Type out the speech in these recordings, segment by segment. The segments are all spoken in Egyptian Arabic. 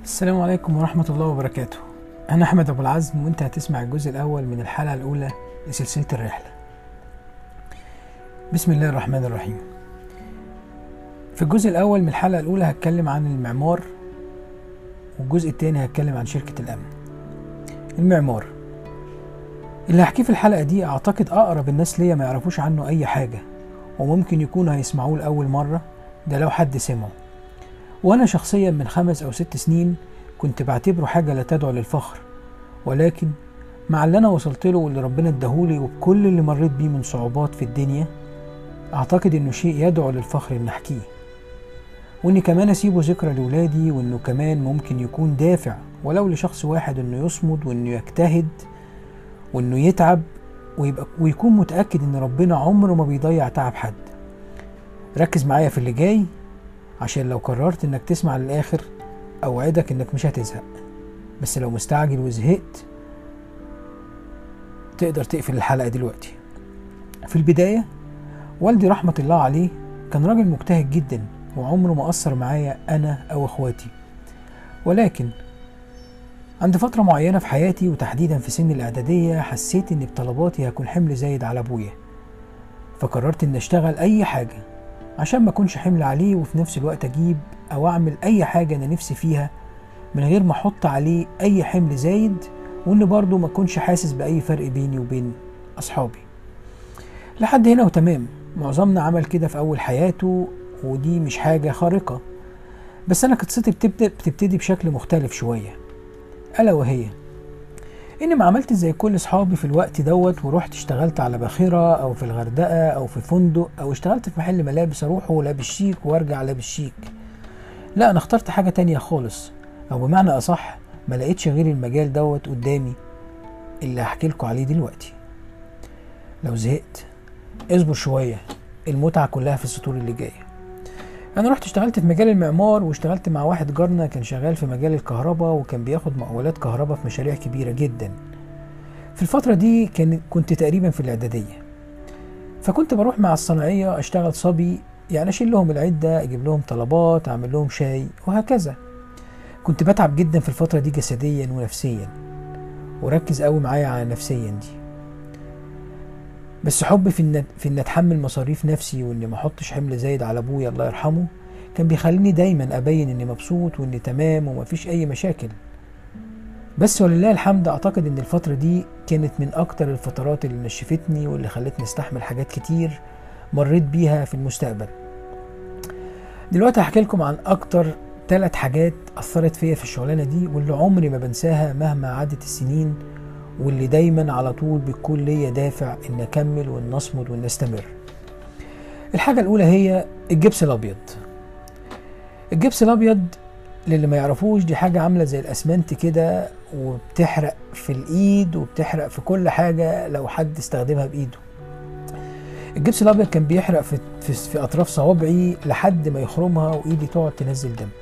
السلام عليكم ورحمة الله وبركاته أنا أحمد أبو العزم وأنت هتسمع الجزء الأول من الحلقة الأولى لسلسلة الرحلة بسم الله الرحمن الرحيم في الجزء الأول من الحلقة الأولى هتكلم عن المعمار والجزء التاني هتكلم عن شركة الأمن المعمار اللي هحكيه في الحلقة دي أعتقد أقرب الناس ليا ما يعرفوش عنه أي حاجة وممكن يكونوا هيسمعوه لأول مرة ده لو حد سمعه وأنا شخصيا من خمس أو ست سنين كنت بعتبره حاجة لا تدعو للفخر ولكن مع اللي أنا وصلت له واللي ربنا اداهولي وبكل اللي مريت بيه من صعوبات في الدنيا أعتقد إنه شيء يدعو للفخر إن أحكيه وإني كمان أسيبه ذكرى لولادي وإنه كمان ممكن يكون دافع ولو لشخص واحد إنه يصمد وإنه يجتهد وإنه يتعب ويبقى ويكون متأكد إن ربنا عمره ما بيضيع تعب حد ركز معايا في اللي جاي عشان لو قررت انك تسمع للاخر اوعدك انك مش هتزهق بس لو مستعجل وزهقت تقدر تقفل الحلقة دلوقتي في البداية والدي رحمة الله عليه كان راجل مجتهد جدا وعمره ما أثر معايا أنا أو إخواتي ولكن عند فترة معينة في حياتي وتحديدا في سن الإعدادية حسيت إن بطلباتي هكون حمل زايد على أبويا فقررت إن أشتغل أي حاجة عشان ما اكونش حمل عليه وفي نفس الوقت اجيب او اعمل اي حاجه انا نفسي فيها من غير ما احط عليه اي حمل زايد وان برضه ما اكونش حاسس باي فرق بيني وبين اصحابي لحد هنا وتمام معظمنا عمل كده في اول حياته ودي مش حاجه خارقه بس انا قصتي بتبدا بتبتدي بشكل مختلف شويه الا وهي اني ما عملت زي كل اصحابي في الوقت دوت ورحت اشتغلت على باخره او في الغردقه او في فندق او اشتغلت في محل ملابس اروح لابس شيك وارجع لابس شيك لا انا اخترت حاجه تانية خالص او بمعنى اصح ما لقيتش غير المجال دوت قدامي اللي هحكي لكم عليه دلوقتي لو زهقت اصبر شويه المتعه كلها في السطور اللي جايه انا رحت اشتغلت في مجال المعمار واشتغلت مع واحد جارنا كان شغال في مجال الكهرباء وكان بياخد مقاولات كهرباء في مشاريع كبيره جدا في الفتره دي كان كنت تقريبا في الاعداديه فكنت بروح مع الصناعيه اشتغل صبي يعني اشيل لهم العده اجيب لهم طلبات اعمل لهم شاي وهكذا كنت بتعب جدا في الفتره دي جسديا ونفسيا وركز قوي معايا على نفسيا دي بس حبي في ان في ان اتحمل مصاريف نفسي واني ما احطش حمل زايد على ابويا الله يرحمه كان بيخليني دايما ابين اني مبسوط واني تمام ومفيش اي مشاكل بس ولله الحمد اعتقد ان الفتره دي كانت من اكتر الفترات اللي نشفتني واللي خلتني استحمل حاجات كتير مريت بيها في المستقبل دلوقتي هحكي لكم عن اكتر ثلاث حاجات اثرت فيا في الشغلانه دي واللي عمري ما بنساها مهما عدت السنين واللي دايما على طول بيكون ليا دافع ان اكمل وان اصمد وان استمر الحاجة الأولى هي الجبس الأبيض الجبس الأبيض للي ما يعرفوش دي حاجة عاملة زي الأسمنت كده وبتحرق في الإيد وبتحرق في كل حاجة لو حد استخدمها بإيده الجبس الأبيض كان بيحرق في, في, في أطراف صوابعي لحد ما يخرمها وإيدي تقعد تنزل دم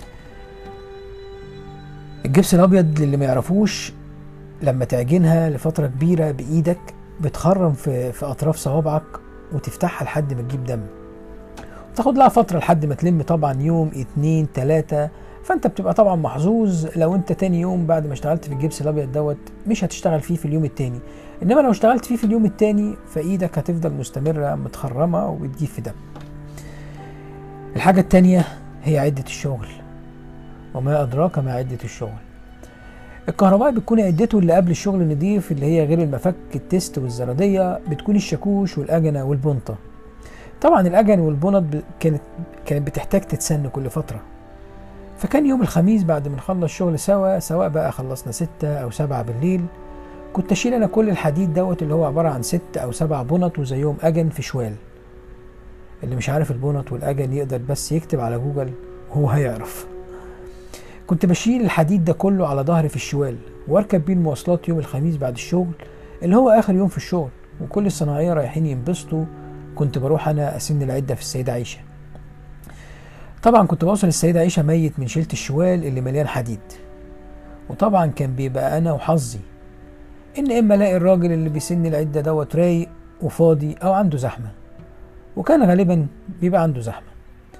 الجبس الأبيض للي ما يعرفوش لما تعجنها لفترة كبيرة بإيدك بتخرم في, في أطراف صوابعك وتفتحها لحد ما تجيب دم تاخد لها فترة لحد ما تلم طبعا يوم اتنين تلاتة فانت بتبقى طبعا محظوظ لو انت تاني يوم بعد ما اشتغلت في الجبس الابيض دوت مش هتشتغل فيه في اليوم التاني انما لو اشتغلت فيه في اليوم التاني فايدك هتفضل مستمرة متخرمة وبتجيب في دم الحاجة التانية هي عدة الشغل وما أدراك ما عدة الشغل الكهربائي بتكون عدته اللي قبل الشغل النضيف اللي هي غير المفك التست والزرادية بتكون الشاكوش والأجنة والبنطة طبعا الأجن والبنط كانت كانت بتحتاج تتسن كل فترة فكان يوم الخميس بعد ما نخلص شغل سوا سواء بقى خلصنا ستة أو سبعة بالليل كنت أشيل أنا كل الحديد دوت اللي هو عبارة عن ست أو سبع بنط وزيهم أجن في شوال اللي مش عارف البنط والأجن يقدر بس يكتب على جوجل وهو هيعرف كنت بشيل الحديد ده كله على ظهري في الشوال واركب بيه المواصلات يوم الخميس بعد الشغل اللي هو اخر يوم في الشغل وكل الصناعيه رايحين ينبسطوا كنت بروح انا اسن العده في السيده عيشه طبعا كنت بوصل السيده عيشه ميت من شيله الشوال اللي مليان حديد وطبعا كان بيبقى انا وحظي ان اما الاقي الراجل اللي بيسن العده دوت رايق وفاضي او عنده زحمه وكان غالبا بيبقى عنده زحمه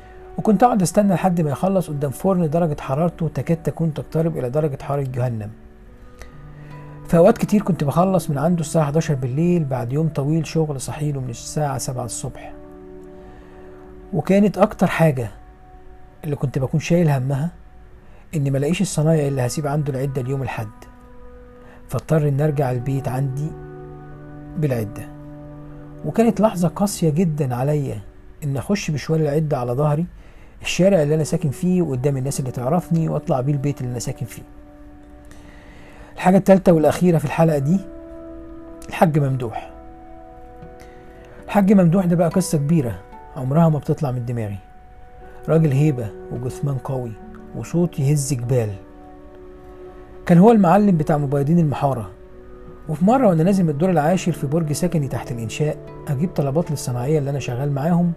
وكنت أقعد أستنى لحد ما يخلص قدام فرن درجة حرارته تكاد تكون تقترب إلى درجة حرارة جهنم في أوقات كتير كنت بخلص من عنده الساعة 11 بالليل بعد يوم طويل شغل صحيله من الساعة 7 الصبح وكانت أكتر حاجة اللي كنت بكون شايل همها إني ملاقيش الصنايعي اللي هسيب عنده العدة اليوم الحد فاضطر إني أرجع البيت عندي بالعدة وكانت لحظة قاسية جدا عليا إن أخش بشوال العدة على ظهري الشارع اللي أنا ساكن فيه وقدام الناس اللي تعرفني وأطلع بيه البيت اللي أنا ساكن فيه الحاجة التالتة والأخيرة في الحلقة دي الحاج ممدوح الحاج ممدوح ده بقى قصة كبيرة عمرها ما بتطلع من دماغي راجل هيبة وجثمان قوي وصوت يهز جبال كان هو المعلم بتاع مبيضين المحارة وفي مرة وأنا نازل من الدور العاشر في برج سكني تحت الإنشاء أجيب طلبات للصناعية اللي أنا شغال معاهم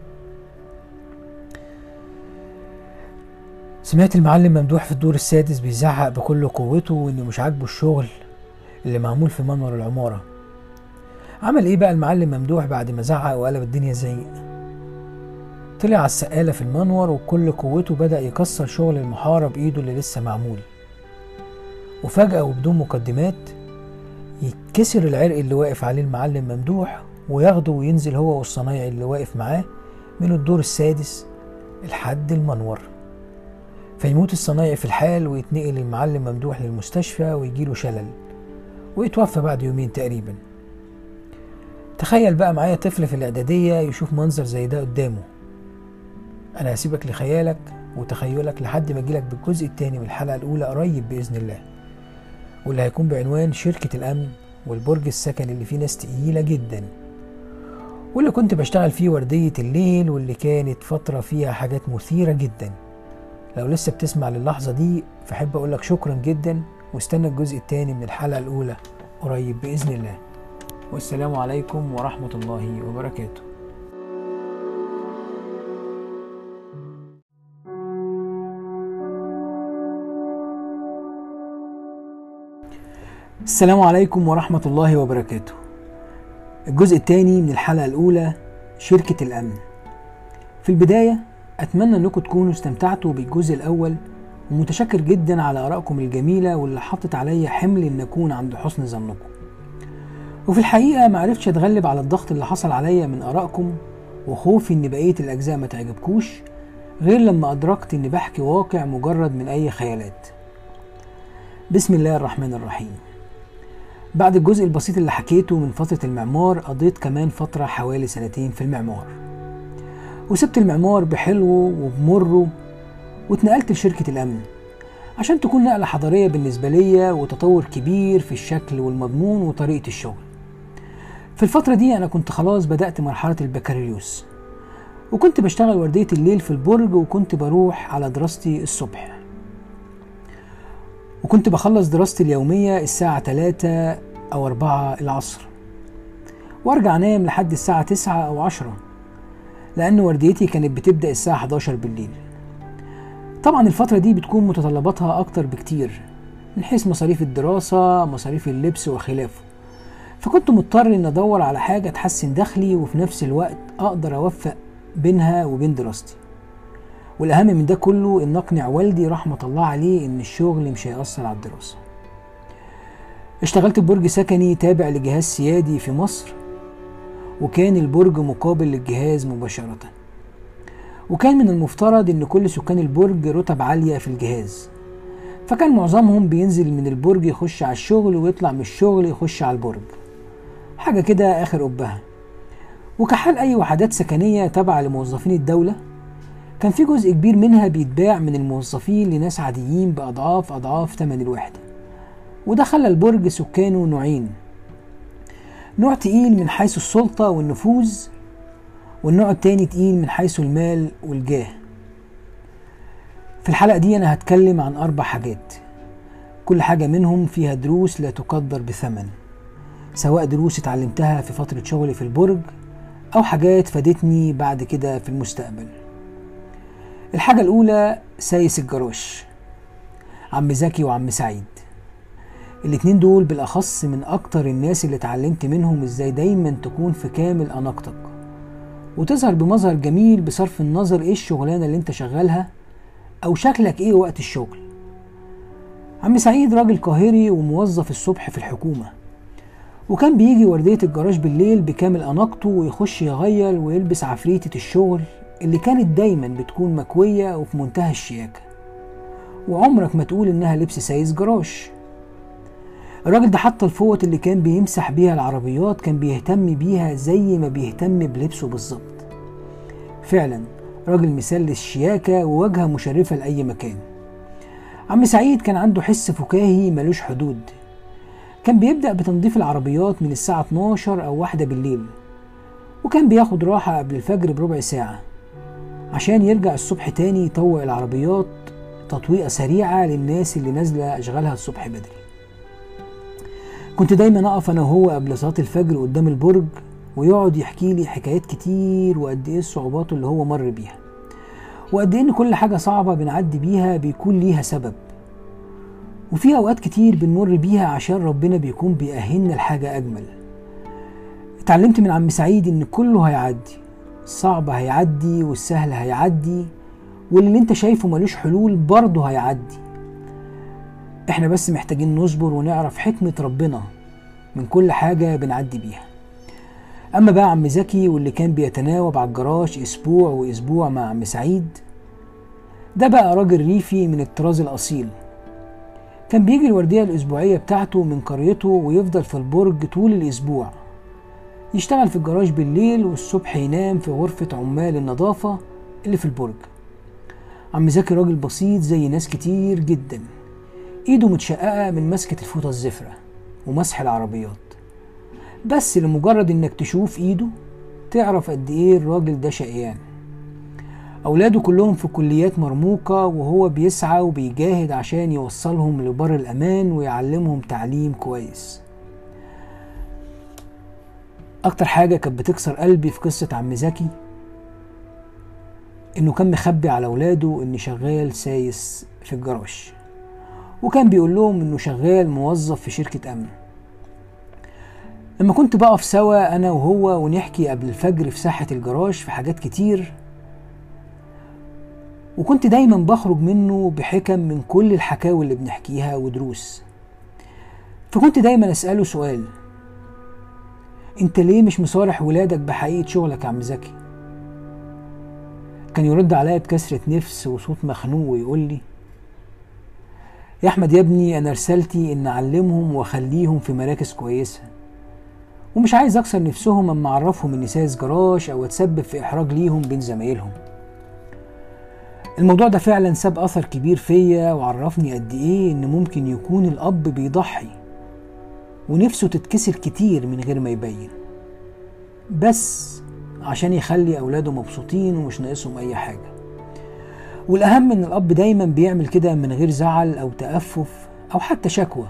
سمعت المعلم ممدوح في الدور السادس بيزعق بكل قوته وإنه مش عاجبه الشغل اللي معمول في منور العمارة عمل إيه بقى المعلم ممدوح بعد ما زعق وقلب الدنيا زيق طلع على السقالة في المنور وبكل قوته بدأ يكسر شغل المحارة بإيده اللي لسه معمول وفجأة وبدون مقدمات يتكسر العرق اللي واقف عليه المعلم ممدوح وياخده وينزل هو والصنايعي اللي واقف معاه من الدور السادس لحد المنور فيموت الصنايعي في الحال ويتنقل المعلم ممدوح للمستشفى ويجيله شلل ويتوفى بعد يومين تقريبا تخيل بقى معايا طفل في الإعدادية يشوف منظر زي ده قدامه أنا هسيبك لخيالك وتخيلك لحد ما أجيلك بالجزء التاني من الحلقة الأولى قريب بإذن الله واللي هيكون بعنوان شركة الأمن والبرج السكني اللي فيه ناس تقيلة جدا واللي كنت بشتغل فيه وردية الليل واللي كانت فترة فيها حاجات مثيرة جدا لو لسه بتسمع للحظة دي فحب أقولك شكرا جدا واستنى الجزء التاني من الحلقة الأولى قريب بإذن الله والسلام عليكم ورحمة الله وبركاته السلام عليكم ورحمة الله وبركاته الجزء الثاني من الحلقة الأولى شركة الأمن في البداية أتمنى أنكم تكونوا استمتعتوا بالجزء الأول ومتشكر جدا على آرائكم الجميلة واللي حطت عليا حمل أن أكون عند حسن ظنكم وفي الحقيقة معرفتش أتغلب على الضغط اللي حصل عليا من آرائكم وخوفي أن بقية الأجزاء ما تعجبكوش غير لما أدركت أني بحكي واقع مجرد من أي خيالات بسم الله الرحمن الرحيم بعد الجزء البسيط اللي حكيته من فترة المعمار قضيت كمان فترة حوالي سنتين في المعمار وسبت المعمار بحلوه وبمره واتنقلت لشركة الأمن عشان تكون نقلة حضارية بالنسبة ليا وتطور كبير في الشكل والمضمون وطريقة الشغل في الفترة دي أنا كنت خلاص بدأت مرحلة البكالوريوس وكنت بشتغل وردية الليل في البرج وكنت بروح على دراستي الصبح وكنت بخلص دراستي اليومية الساعة 3 أو 4 العصر وارجع انام لحد الساعة 9 أو 10 لأن ورديتي كانت بتبدأ الساعة 11 بالليل طبعا الفترة دي بتكون متطلباتها أكتر بكتير من حيث مصاريف الدراسة مصاريف اللبس وخلافه فكنت مضطر إن أدور على حاجة تحسن دخلي وفي نفس الوقت أقدر أوفق بينها وبين دراستي والأهم من ده كله إن أقنع والدي رحمة الله عليه إن الشغل مش هيأثر على الدراسة اشتغلت في برج سكني تابع لجهاز سيادي في مصر وكان البرج مقابل للجهاز مباشرة وكان من المفترض ان كل سكان البرج رتب عالية في الجهاز فكان معظمهم بينزل من البرج يخش على الشغل ويطلع من الشغل يخش على البرج حاجة كده آخر قبها وكحال أي وحدات سكنية تابعة لموظفين الدولة كان في جزء كبير منها بيتباع من الموظفين لناس عاديين بأضعاف أضعاف تمن الوحدة وده خلى البرج سكانه نوعين نوع تقيل من حيث السلطة والنفوذ والنوع التاني تقيل من حيث المال والجاه في الحلقة دي أنا هتكلم عن أربع حاجات كل حاجة منهم فيها دروس لا تقدر بثمن سواء دروس اتعلمتها في فترة شغلي في البرج أو حاجات فادتني بعد كده في المستقبل الحاجة الأولى سايس الجراش عم زكي وعم سعيد الاتنين دول بالأخص من أكتر الناس اللي اتعلمت منهم ازاي دايما تكون في كامل أناقتك وتظهر بمظهر جميل بصرف النظر ايه الشغلانة اللي انت شغالها او شكلك ايه وقت الشغل عم سعيد راجل قاهري وموظف الصبح في الحكومة وكان بيجي وردية الجراج بالليل بكامل أناقته ويخش يغير ويلبس عفريتة الشغل اللي كانت دايما بتكون مكوية وفي منتهى الشياكة وعمرك ما تقول إنها لبس سايس جراج الراجل ده حتى الفوط اللي كان بيمسح بيها العربيات كان بيهتم بيها زي ما بيهتم بلبسه بالظبط فعلا راجل مثال للشياكة وواجهة مشرفة لأي مكان عم سعيد كان عنده حس فكاهي ملوش حدود كان بيبدأ بتنظيف العربيات من الساعة 12 أو واحدة بالليل وكان بياخد راحة قبل الفجر بربع ساعة عشان يرجع الصبح تاني يطوق العربيات تطويقة سريعة للناس اللي نازلة أشغالها الصبح بدري كنت دايما أقف أنا وهو قبل صلاة الفجر قدام البرج ويقعد يحكي لي حكايات كتير وقد إيه الصعوبات اللي هو مر بيها وقد إيه إن كل حاجة صعبة بنعدي بيها بيكون ليها سبب وفي أوقات كتير بنمر بيها عشان ربنا بيكون بيأهلنا لحاجة أجمل اتعلمت من عم سعيد إن كله هيعدي الصعب هيعدي والسهل هيعدي واللي انت شايفه ملوش حلول برضه هيعدي احنا بس محتاجين نصبر ونعرف حكمة ربنا من كل حاجة بنعدي بيها اما بقى عم زكي واللي كان بيتناوب على الجراج اسبوع واسبوع مع عم سعيد ده بقى راجل ريفي من الطراز الاصيل كان بيجي الوردية الأسبوعية بتاعته من قريته ويفضل في البرج طول الأسبوع يشتغل في الجراج بالليل والصبح ينام في غرفة عمال النظافة اللي في البرج عم زكي راجل بسيط زي ناس كتير جدا ايده متشققة من مسكة الفوطة الزفرة ومسح العربيات بس لمجرد انك تشوف ايده تعرف قد ايه الراجل ده شقيان أولاده كلهم في كليات مرموقة وهو بيسعى وبيجاهد عشان يوصلهم لبر الأمان ويعلمهم تعليم كويس أكتر حاجة كانت بتكسر قلبي في قصة عم زكي إنه كان مخبي على أولاده إني شغال سايس في الجراج وكان بيقول لهم إنه شغال موظف في شركة أمن لما كنت بقف سوا أنا وهو ونحكي قبل الفجر في ساحة الجراج في حاجات كتير وكنت دايما بخرج منه بحكم من كل الحكاوي اللي بنحكيها ودروس فكنت دايما أسأله سؤال انت ليه مش مصارح ولادك بحقيقة شغلك يا عم زكي كان يرد عليا بكسرة نفس وصوت مخنوق ويقول لي يا احمد يا ابني انا رسالتي ان اعلمهم واخليهم في مراكز كويسه ومش عايز اكسر نفسهم اما اعرفهم اني سايس جراج او اتسبب في احراج ليهم بين زمايلهم الموضوع ده فعلا ساب اثر كبير فيا وعرفني قد ايه ان ممكن يكون الاب بيضحي ونفسه تتكسر كتير من غير ما يبين بس عشان يخلي اولاده مبسوطين ومش ناقصهم اي حاجه والاهم ان الاب دايما بيعمل كده من غير زعل او تأفف او حتى شكوى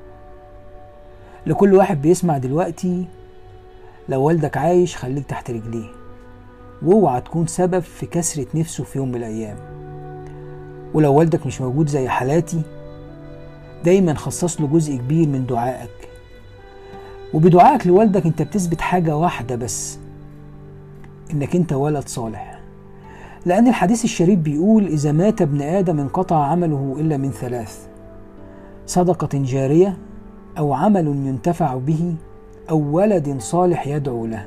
لكل واحد بيسمع دلوقتي لو والدك عايش خليك تحت رجليه واوعى تكون سبب في كسرة نفسه في يوم من الأيام ولو والدك مش موجود زي حالاتي دايما خصص له جزء كبير من دعائك وبدعائك لوالدك انت بتثبت حاجة واحدة بس انك انت ولد صالح لأن الحديث الشريف بيقول إذا مات ابن آدم انقطع عمله إلا من ثلاث صدقة جارية أو عمل ينتفع به أو ولد صالح يدعو له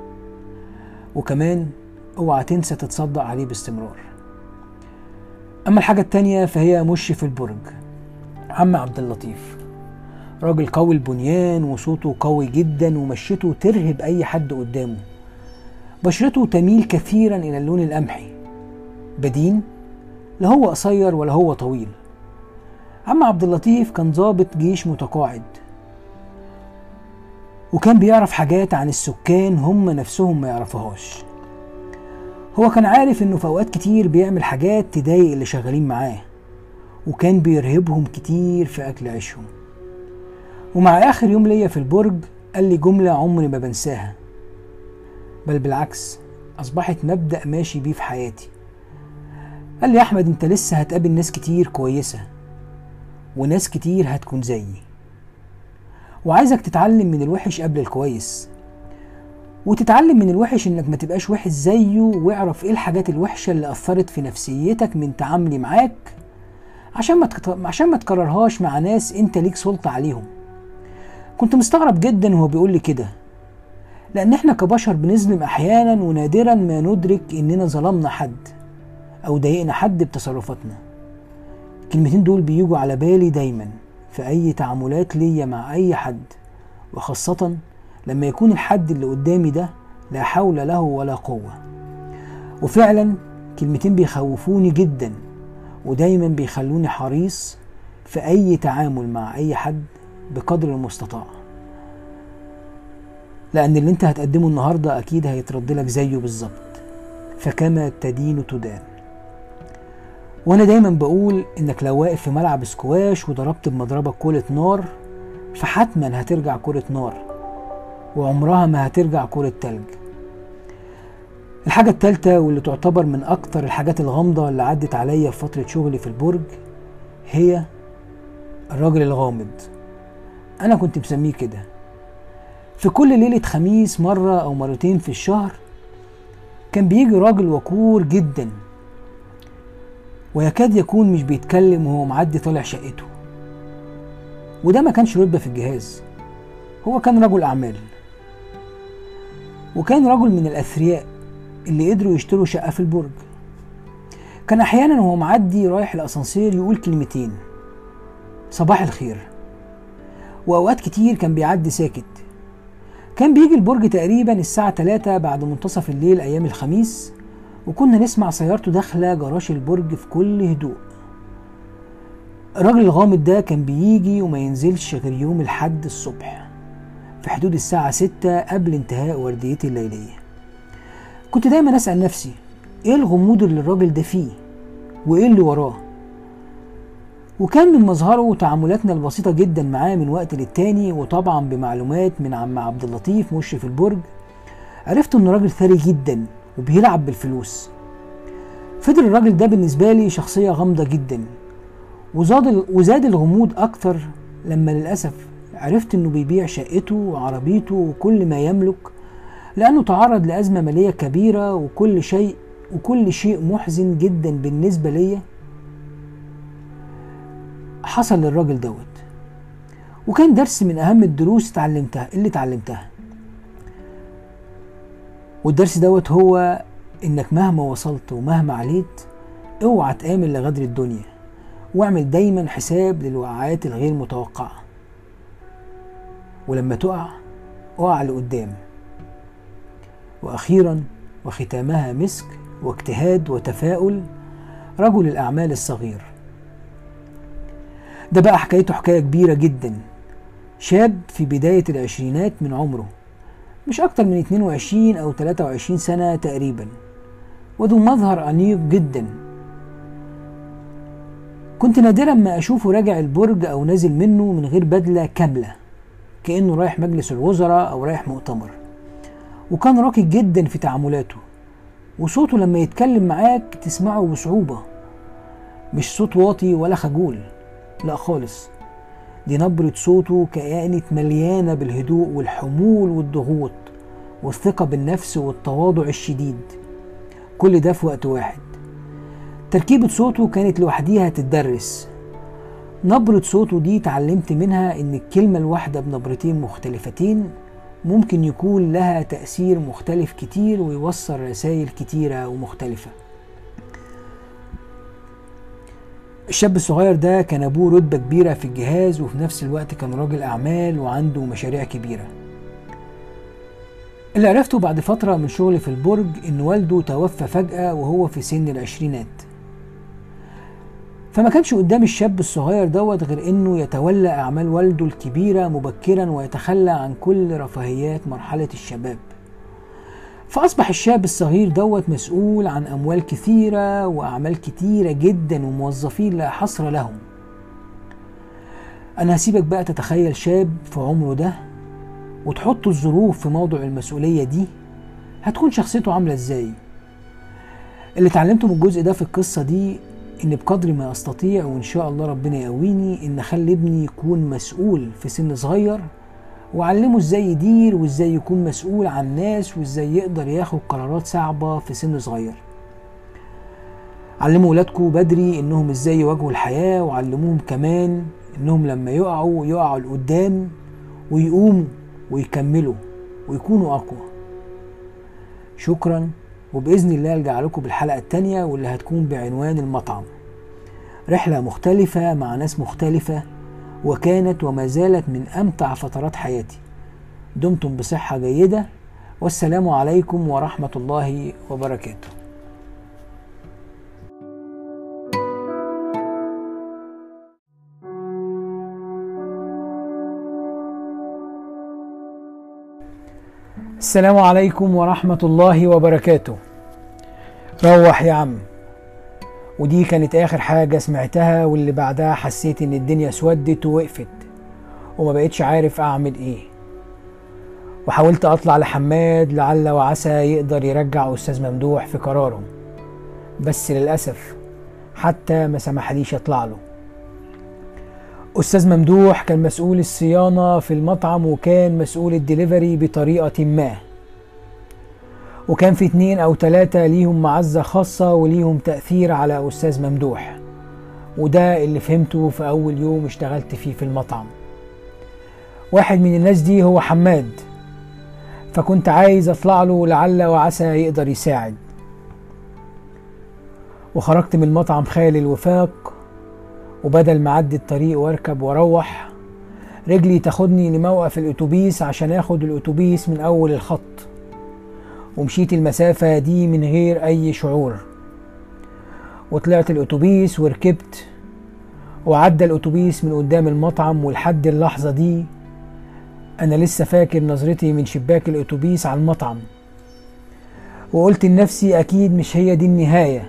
وكمان اوعى تنسى تتصدق عليه باستمرار أما الحاجة التانية فهي مشرف البرج عم عبد اللطيف راجل قوي البنيان وصوته قوي جدا ومشيته ترهب أي حد قدامه بشرته تميل كثيرا إلى اللون القمحي بدين لا هو قصير ولا هو طويل عم عبد اللطيف كان ضابط جيش متقاعد وكان بيعرف حاجات عن السكان هم نفسهم ما يعرفوهاش هو كان عارف انه في اوقات كتير بيعمل حاجات تضايق اللي شغالين معاه وكان بيرهبهم كتير في اكل عيشهم ومع اخر يوم ليا في البرج قال لي جملة عمري ما بنساها بل بالعكس اصبحت مبدأ ماشي بيه في حياتي قال لي يا احمد انت لسه هتقابل ناس كتير كويسة وناس كتير هتكون زيي وعايزك تتعلم من الوحش قبل الكويس وتتعلم من الوحش انك ما تبقاش وحش زيه واعرف ايه الحاجات الوحشة اللي اثرت في نفسيتك من تعاملي معاك عشان ما تكت... عشان ما تكررهاش مع ناس انت ليك سلطة عليهم كنت مستغرب جدا وهو بيقول لي كده لان احنا كبشر بنظلم احيانا ونادرا ما ندرك اننا ظلمنا حد او ضايقنا حد بتصرفاتنا الكلمتين دول بيجوا على بالي دايما في اي تعاملات ليا مع اي حد وخاصة لما يكون الحد اللي قدامي ده لا حول له ولا قوة وفعلا كلمتين بيخوفوني جدا ودايما بيخلوني حريص في أي تعامل مع أي حد بقدر المستطاع لأن اللي أنت هتقدمه النهاردة أكيد هيترد لك زيه بالظبط فكما تدين تدان وأنا دايما بقول إنك لو واقف في ملعب سكواش وضربت بمضربك كرة نار فحتما هترجع كرة نار وعمرها ما هترجع كرة تلج الحاجة التالتة واللي تعتبر من أكتر الحاجات الغامضة اللي عدت عليا في فترة شغلي في البرج هي الراجل الغامض أنا كنت مسميه كده في كل ليلة خميس مرة أو مرتين في الشهر كان بيجي راجل وقور جدا ويكاد يكون مش بيتكلم وهو معدي طالع شقته وده ما كانش رتبة في الجهاز هو كان رجل أعمال وكان رجل من الأثرياء اللي قدروا يشتروا شقة في البرج كان أحيانا وهو معدي رايح الأسانسير يقول كلمتين صباح الخير وأوقات كتير كان بيعدي ساكت كان بيجي البرج تقريبا الساعة 3 بعد منتصف الليل أيام الخميس وكنا نسمع سيارته داخلة جراج البرج في كل هدوء الراجل الغامض ده كان بيجي وما ينزلش غير يوم الحد الصبح في حدود الساعة ستة قبل انتهاء ورديتي الليلية كنت دايما أسأل نفسي إيه الغموض اللي الراجل ده فيه وإيه اللي وراه وكان من مظهره وتعاملاتنا البسيطة جدا معاه من وقت للتاني وطبعا بمعلومات من عم عبد اللطيف مشرف البرج عرفت انه راجل ثري جدا وبيلعب بالفلوس فضل الراجل ده بالنسبة لي شخصية غامضة جدا وزاد وزاد الغموض أكتر لما للأسف عرفت إنه بيبيع شقته وعربيته وكل ما يملك لأنه تعرض لأزمة مالية كبيرة وكل شيء وكل شيء محزن جدا بالنسبة ليا حصل للراجل دوت وكان درس من أهم الدروس اتعلمتها اللي اتعلمتها والدرس دوت هو إنك مهما وصلت ومهما عليت اوعى تآمن لغدر الدنيا واعمل دايما حساب للوقعات الغير متوقعة ولما تقع اقع لقدام وأخيرا وختامها مسك واجتهاد وتفاؤل رجل الأعمال الصغير ده بقى حكايته حكاية كبيرة جدا شاب في بداية العشرينات من عمره مش أكتر من 22 أو 23 سنة تقريبا وذو مظهر أنيق جدا كنت نادرا ما أشوفه راجع البرج أو نازل منه من غير بدلة كاملة كأنه رايح مجلس الوزراء أو رايح مؤتمر وكان راقي جدا في تعاملاته وصوته لما يتكلم معاك تسمعه بصعوبة مش صوت واطي ولا خجول لا خالص دي نبرة صوته كانت مليانة بالهدوء والحمول والضغوط والثقة بالنفس والتواضع الشديد كل ده في وقت واحد تركيبة صوته كانت لوحديها تتدرس نبرة صوته دي اتعلمت منها ان الكلمة الواحدة بنبرتين مختلفتين ممكن يكون لها تأثير مختلف كتير ويوصل رسائل كتيرة ومختلفة الشاب الصغير ده كان أبوه رتبة كبيرة في الجهاز وفي نفس الوقت كان راجل أعمال وعنده مشاريع كبيرة اللي عرفته بعد فترة من شغلي في البرج إن والده توفى فجأة وهو في سن العشرينات فما كانش قدام الشاب الصغير دوت غير انه يتولى اعمال والده الكبيره مبكرا ويتخلى عن كل رفاهيات مرحله الشباب فاصبح الشاب الصغير دوت مسؤول عن اموال كثيره واعمال كتيره جدا وموظفين لا حصر لهم انا هسيبك بقى تتخيل شاب في عمره ده وتحط الظروف في موضع المسؤوليه دي هتكون شخصيته عامله ازاي اللي اتعلمته من الجزء ده في القصه دي ان بقدر ما استطيع وان شاء الله ربنا يقويني ان اخلي ابني يكون مسؤول في سن صغير وعلمه ازاي يدير وازاي يكون مسؤول عن ناس وازاي يقدر ياخد قرارات صعبة في سن صغير علموا ولادكم بدري انهم ازاي يواجهوا الحياة وعلموهم كمان انهم لما يقعوا يقعوا لقدام ويقوموا ويكملوا ويكونوا اقوى شكرا وباذن الله ارجع لكم بالحلقة التانية واللي هتكون بعنوان المطعم رحلة مختلفة مع ناس مختلفة وكانت وما زالت من أمتع فترات حياتي دمتم بصحة جيدة والسلام عليكم ورحمة الله وبركاته السلام عليكم ورحمة الله وبركاته روح يا عم ودي كانت آخر حاجة سمعتها واللي بعدها حسيت إن الدنيا اسودت ووقفت وما بقتش عارف أعمل إيه وحاولت أطلع لحماد لعل وعسى يقدر يرجع أستاذ ممدوح في قراره بس للأسف حتى ما سمحليش أطلع له أستاذ ممدوح كان مسؤول الصيانة في المطعم وكان مسؤول الدليفري بطريقة ما وكان في اتنين أو تلاتة ليهم معزة خاصة وليهم تأثير على أستاذ ممدوح وده اللي فهمته في أول يوم اشتغلت فيه في المطعم واحد من الناس دي هو حماد فكنت عايز أطلع له لعل وعسى يقدر يساعد وخرجت من المطعم خالي الوفاق وبدل ما أعدي الطريق وأركب وأروح رجلي تاخدني لموقف الأتوبيس عشان آخد الأتوبيس من أول الخط ومشيت المسافة دي من غير أي شعور وطلعت الأتوبيس وركبت وعدى الأتوبيس من قدام المطعم ولحد اللحظة دي أنا لسه فاكر نظرتي من شباك الأتوبيس على المطعم وقلت لنفسي أكيد مش هي دي النهاية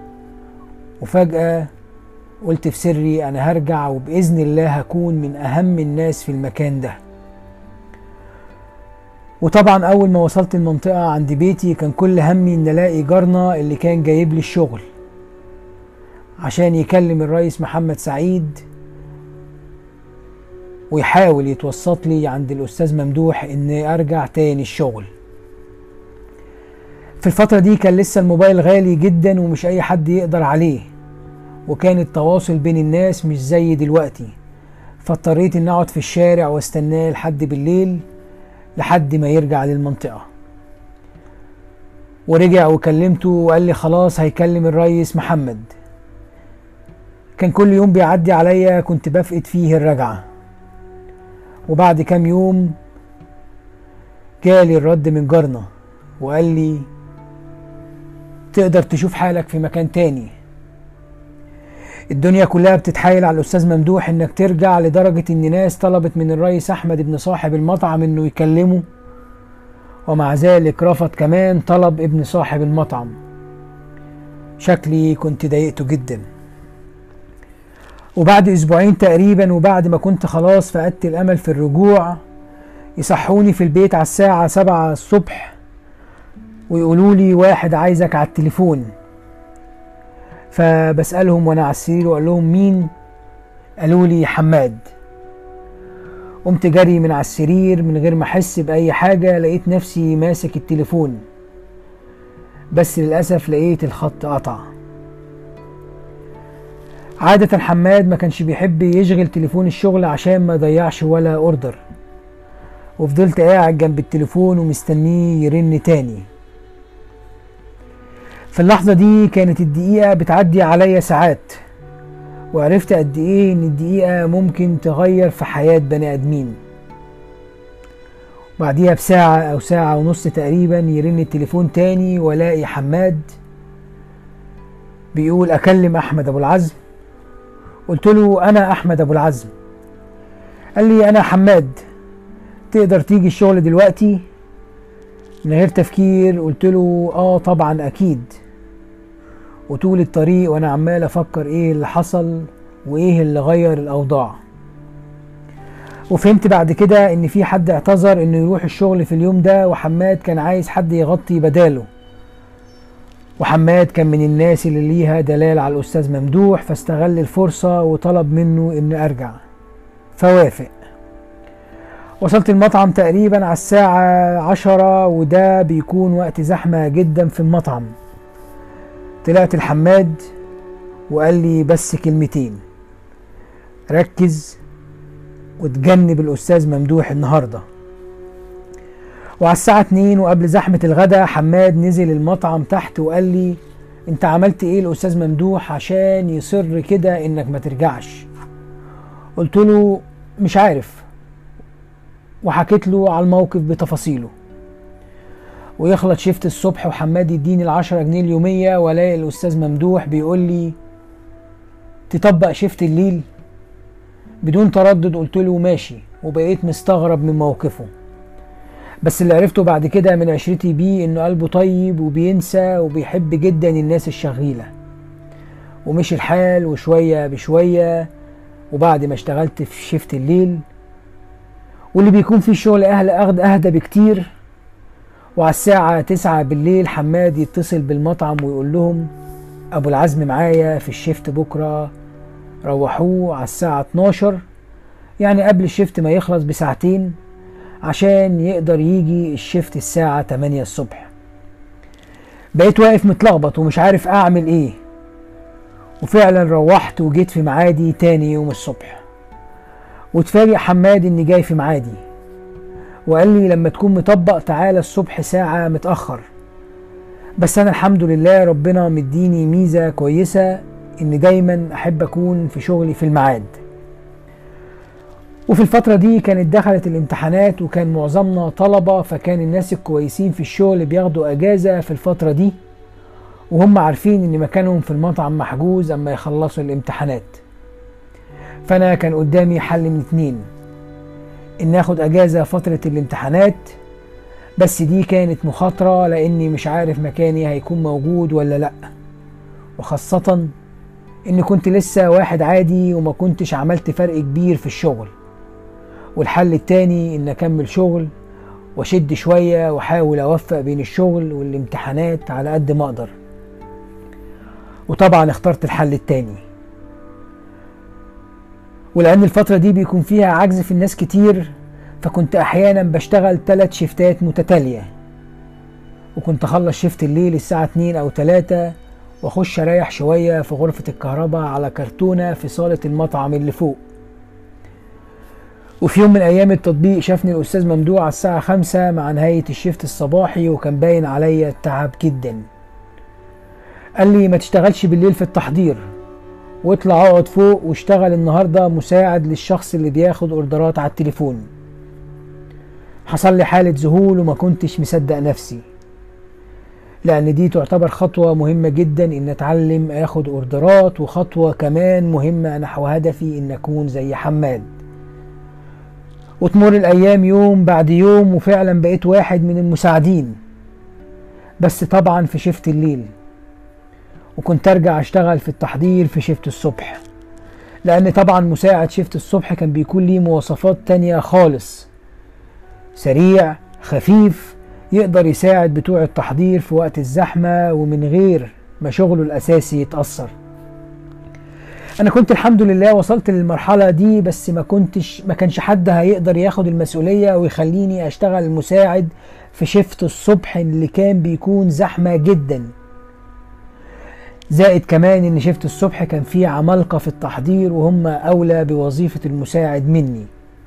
وفجأة قلت في سري أنا هرجع وبإذن الله هكون من أهم الناس في المكان ده وطبعا أول ما وصلت المنطقة عند بيتي كان كل همي إن ألاقي جارنا اللي كان جايب لي الشغل عشان يكلم الرئيس محمد سعيد ويحاول يتوسط لي عند الأستاذ ممدوح إني أرجع تاني الشغل في الفترة دي كان لسه الموبايل غالي جدا ومش أي حد يقدر عليه وكان التواصل بين الناس مش زي دلوقتي فاضطريت إن أقعد في الشارع واستناه لحد بالليل لحد ما يرجع للمنطقة ورجع وكلمته وقال لي خلاص هيكلم الريس محمد كان كل يوم بيعدي عليا كنت بفقد فيه الرجعة وبعد كام يوم جالي الرد من جارنا وقال لي تقدر تشوف حالك في مكان تاني الدنيا كلها بتتحايل على الاستاذ ممدوح انك ترجع لدرجة ان ناس طلبت من الرئيس احمد ابن صاحب المطعم انه يكلمه ومع ذلك رفض كمان طلب ابن صاحب المطعم شكلي كنت ضايقته جدا وبعد اسبوعين تقريبا وبعد ما كنت خلاص فقدت الامل في الرجوع يصحوني في البيت على الساعة سبعة الصبح ويقولوا لي واحد عايزك على التليفون فبسألهم وانا على السرير واقول لهم مين قالوا لي حماد قمت جري من على السرير من غير ما احس باي حاجة لقيت نفسي ماسك التليفون بس للأسف لقيت الخط قطع عادة حماد ما كانش بيحب يشغل تليفون الشغل عشان ما يضيعش ولا اوردر وفضلت قاعد جنب التليفون ومستنيه يرن تاني في اللحظة دي كانت الدقيقة بتعدي عليا ساعات وعرفت قد ايه ان الدقيقة ممكن تغير في حياة بني ادمين بعديها بساعة او ساعة ونص تقريبا يرن التليفون تاني والاقي حماد بيقول اكلم احمد ابو العزم قلت له انا احمد ابو العزم قال لي انا حماد تقدر تيجي الشغل دلوقتي من غير تفكير قلت له اه طبعا اكيد وطول الطريق وانا عمال افكر ايه اللي حصل وايه اللي غير الاوضاع وفهمت بعد كده ان في حد اعتذر انه يروح الشغل في اليوم ده وحماد كان عايز حد يغطي بداله وحماد كان من الناس اللي ليها دلال على الاستاذ ممدوح فاستغل الفرصة وطلب منه ان ارجع فوافق وصلت المطعم تقريبا على الساعة عشرة وده بيكون وقت زحمة جدا في المطعم طلعت الحماد وقال لي بس كلمتين ركز وتجنب الأستاذ ممدوح النهاردة وعلى الساعة اتنين وقبل زحمة الغدا حماد نزل المطعم تحت وقال لي انت عملت ايه الأستاذ ممدوح عشان يصر كده انك ما ترجعش قلت له مش عارف وحكيت له على الموقف بتفاصيله ويخلط شفت الصبح وحماد يديني العشرة جنيه اليومية والاقي الأستاذ ممدوح بيقول لي تطبق شفت الليل بدون تردد قلت له ماشي وبقيت مستغرب من موقفه بس اللي عرفته بعد كده من عشرتي بيه انه قلبه طيب وبينسى وبيحب جدا الناس الشغيلة ومشي الحال وشوية بشوية وبعد ما اشتغلت في شفت الليل واللي بيكون فيه شغل اهل اخد اهدى بكتير وعلى الساعة تسعة بالليل حماد يتصل بالمطعم ويقول لهم ابو العزم معايا في الشفت بكرة روحوه على الساعة 12 يعني قبل الشفت ما يخلص بساعتين عشان يقدر يجي الشفت الساعة 8 الصبح بقيت واقف متلخبط ومش عارف اعمل ايه وفعلا روحت وجيت في معادي تاني يوم الصبح واتفاجئ حماد اني جاي في معادي وقال لي لما تكون مطبق تعالى الصبح ساعة متأخر بس انا الحمد لله ربنا مديني ميزة كويسة ان دايما احب اكون في شغلي في الميعاد وفي الفترة دي كانت دخلت الامتحانات وكان معظمنا طلبة فكان الناس الكويسين في الشغل بياخدوا اجازة في الفترة دي وهم عارفين ان مكانهم في المطعم محجوز اما يخلصوا الامتحانات فانا كان قدامي حل من اتنين ان اخد اجازة فترة الامتحانات بس دي كانت مخاطرة لاني مش عارف مكاني هيكون موجود ولا لا وخاصة اني كنت لسه واحد عادي وما كنتش عملت فرق كبير في الشغل والحل التاني ان اكمل شغل واشد شوية واحاول اوفق بين الشغل والامتحانات على قد ما اقدر وطبعا اخترت الحل التاني ولان الفترة دي بيكون فيها عجز في الناس كتير فكنت احيانا بشتغل تلات شفتات متتالية وكنت اخلص شفت الليل الساعة اتنين او تلاتة واخش اريح شوية في غرفة الكهرباء على كرتونة في صالة المطعم اللي فوق وفي يوم من ايام التطبيق شافني الاستاذ ممدوح على الساعة خمسة مع نهاية الشفت الصباحي وكان باين عليا التعب جدا قال لي ما تشتغلش بالليل في التحضير واطلع اقعد فوق واشتغل النهاردة مساعد للشخص اللي بياخد اوردرات على التليفون حصل لي حالة ذهول وما كنتش مصدق نفسي لأن دي تعتبر خطوة مهمة جدا إن أتعلم آخد أوردرات وخطوة كمان مهمة نحو هدفي إن أكون زي حماد وتمر الأيام يوم بعد يوم وفعلا بقيت واحد من المساعدين بس طبعا في شفت الليل وكنت أرجع أشتغل في التحضير في شفت الصبح لأن طبعا مساعد شفت الصبح كان بيكون ليه مواصفات تانية خالص سريع خفيف يقدر يساعد بتوع التحضير في وقت الزحمة ومن غير ما شغله الأساسي يتأثر أنا كنت الحمد لله وصلت للمرحلة دي بس ما كنتش ما كانش حد هيقدر ياخد المسؤولية ويخليني أشتغل مساعد في شفت الصبح اللي كان بيكون زحمة جدا زائد كمان ان شفت الصبح كان فيه عمالقة في التحضير وهم أولى بوظيفة المساعد مني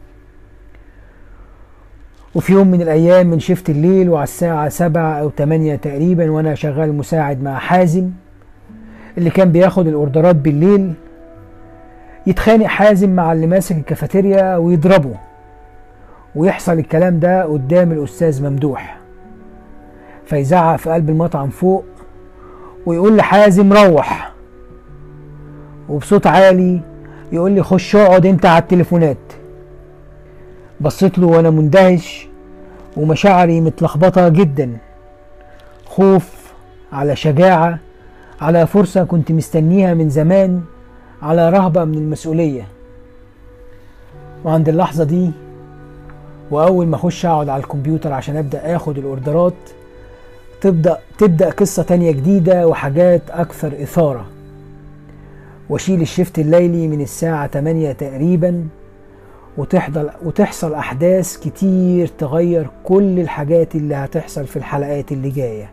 وفي يوم من الأيام من شفت الليل وعلى الساعة سبعة أو تمانية تقريبا وأنا شغال مساعد مع حازم اللي كان بياخد الأوردرات بالليل يتخانق حازم مع اللي ماسك الكافيتيريا ويضربه ويحصل الكلام ده قدام الأستاذ ممدوح فيزعق في قلب المطعم فوق ويقول لحازم روح وبصوت عالي يقول لي خش اقعد انت على التليفونات بصيت له وانا مندهش ومشاعري متلخبطة جدا خوف على شجاعة على فرصة كنت مستنيها من زمان على رهبة من المسؤولية وعند اللحظة دي وأول ما أخش أقعد على الكمبيوتر عشان أبدأ آخد الأوردرات تبدأ تبدأ قصة تانية جديدة وحاجات أكثر إثارة وأشيل الشفت الليلي من الساعة 8 تقريبا وتحضل وتحصل أحداث كتير تغير كل الحاجات اللي هتحصل في الحلقات اللي جايه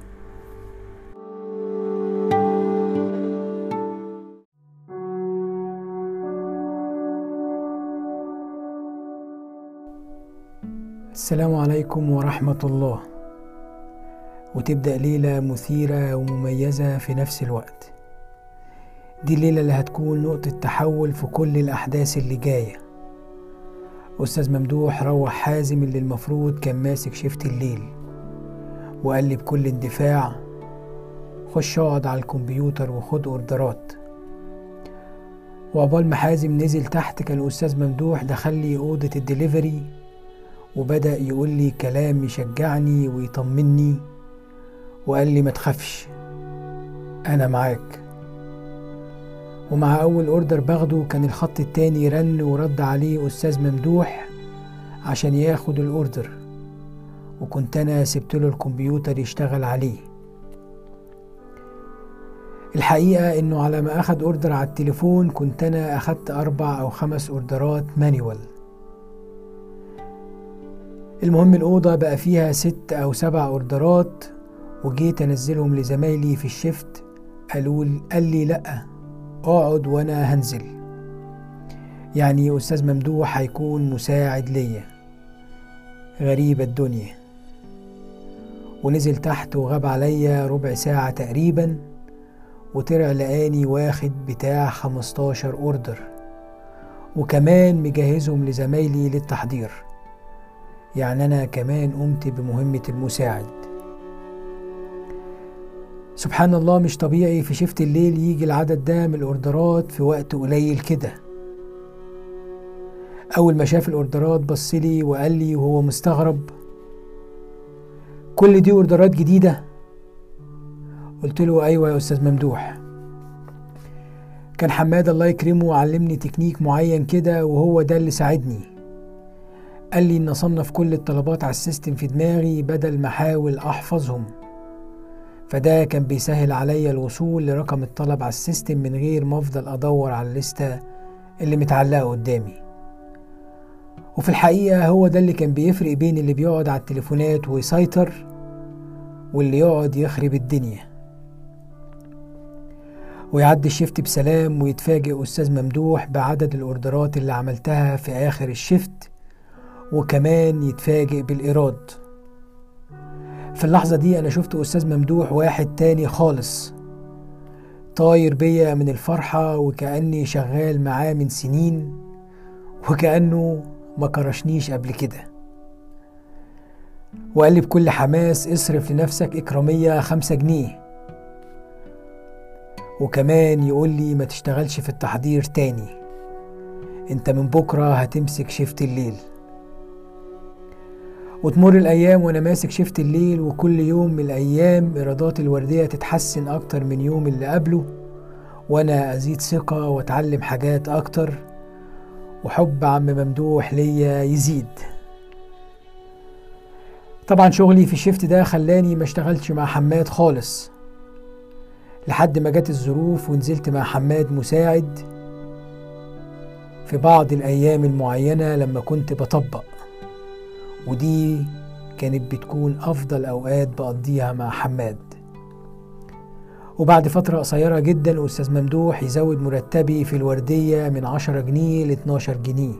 السلام عليكم ورحمة الله وتبدأ ليلة مثيرة ومميزة في نفس الوقت دي الليلة اللي هتكون نقطة تحول في كل الأحداث اللي جاية أستاذ ممدوح روح حازم اللي المفروض كان ماسك شفت الليل وقال لي بكل اندفاع خش اقعد على الكمبيوتر وخد اوردرات وعقبال ما حازم نزل تحت كان الأستاذ ممدوح دخل لي أوضة الدليفري وبدأ يقول لي كلام يشجعني ويطمني وقال لي ما تخافش أنا معاك ومع أول أوردر باخده كان الخط التاني رن ورد عليه أستاذ ممدوح عشان ياخد الأوردر وكنت أنا سبتله الكمبيوتر يشتغل عليه الحقيقة إنه على ما أخد أوردر على التليفون كنت أنا أخدت أربع أو خمس أوردرات مانيوال المهم الأوضة بقى فيها ست أو سبع أوردرات وجيت أنزلهم لزمايلي في الشفت قالوا قال لي لأ اقعد وأنا هنزل يعني أستاذ ممدوح هيكون مساعد ليا غريبة الدنيا ونزل تحت وغاب عليا ربع ساعة تقريبا وطلع لقاني واخد بتاع خمستاشر اوردر وكمان مجهزهم لزمايلي للتحضير يعني أنا كمان قمت بمهمة المساعد سبحان الله مش طبيعي في شفت الليل يجي العدد ده من الأوردرات في وقت قليل كده أول ما شاف الأوردرات بصلي وقال لي وهو مستغرب كل دي أوردرات جديدة قلت له أيوة يا أستاذ ممدوح كان حماد الله يكرمه علمني تكنيك معين كده وهو ده اللي ساعدني قال لي ان اصنف كل الطلبات على السيستم في دماغي بدل ما احاول احفظهم فده كان بيسهل عليا الوصول لرقم الطلب على السيستم من غير ما افضل ادور على الليستة اللي متعلقة قدامي وفي الحقيقة هو ده اللي كان بيفرق بين اللي بيقعد على التليفونات ويسيطر واللي يقعد يخرب الدنيا ويعدي الشفت بسلام ويتفاجئ أستاذ ممدوح بعدد الأوردرات اللي عملتها في آخر الشفت وكمان يتفاجئ بالإيراد في اللحظة دي أنا شفت أستاذ ممدوح واحد تاني خالص طاير بيا من الفرحة وكأني شغال معاه من سنين وكأنه ما كرشنيش قبل كده وقال لي بكل حماس اصرف لنفسك إكرامية خمسة جنيه وكمان يقول لي ما تشتغلش في التحضير تاني انت من بكرة هتمسك شفت الليل وتمر الأيام وأنا ماسك شفت الليل وكل يوم من الأيام إيرادات الوردية تتحسن أكتر من يوم اللي قبله وأنا أزيد ثقة وأتعلم حاجات أكتر وحب عم ممدوح ليا يزيد طبعا شغلي في الشفت ده خلاني ما اشتغلتش مع حماد خالص لحد ما جت الظروف ونزلت مع حماد مساعد في بعض الأيام المعينة لما كنت بطبق ودي كانت بتكون أفضل أوقات بقضيها مع حماد وبعد فترة قصيرة جدا أستاذ ممدوح يزود مرتبي في الوردية من عشرة جنيه لاتناشر جنيه